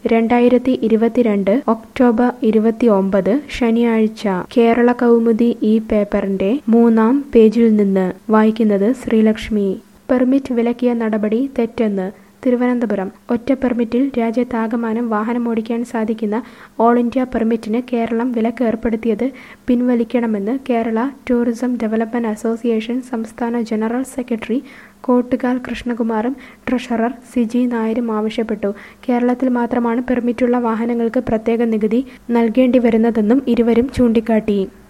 രണ്ടായിരത്തി ഇരുപത്തിരണ്ട് ഒക്ടോബർ ഇരുപത്തിയൊമ്പത് ശനിയാഴ്ച കേരള കൗമുദി ഈ പേപ്പറിന്റെ മൂന്നാം പേജിൽ നിന്ന് വായിക്കുന്നത് ശ്രീലക്ഷ്മി പെർമിറ്റ് വിലക്കിയ നടപടി തെറ്റെന്ന് തിരുവനന്തപുരം ഒറ്റ പെർമിറ്റിൽ രാജ്യത്താകമാനം വാഹനമോടിക്കാൻ സാധിക്കുന്ന ഓൾ ഇന്ത്യ പെർമിറ്റിന് കേരളം വിലക്ക് ഏർപ്പെടുത്തിയത് പിൻവലിക്കണമെന്ന് കേരള ടൂറിസം ഡെവലപ്മെന്റ് അസോസിയേഷൻ സംസ്ഥാന ജനറൽ സെക്രട്ടറി കോട്ടുകാൽ കൃഷ്ണകുമാറും ട്രഷറർ സിജി നായരും ആവശ്യപ്പെട്ടു കേരളത്തിൽ മാത്രമാണ് പെർമിറ്റുള്ള വാഹനങ്ങൾക്ക് പ്രത്യേക നികുതി നൽകേണ്ടി വരുന്നതെന്നും ഇരുവരും ചൂണ്ടിക്കാട്ടി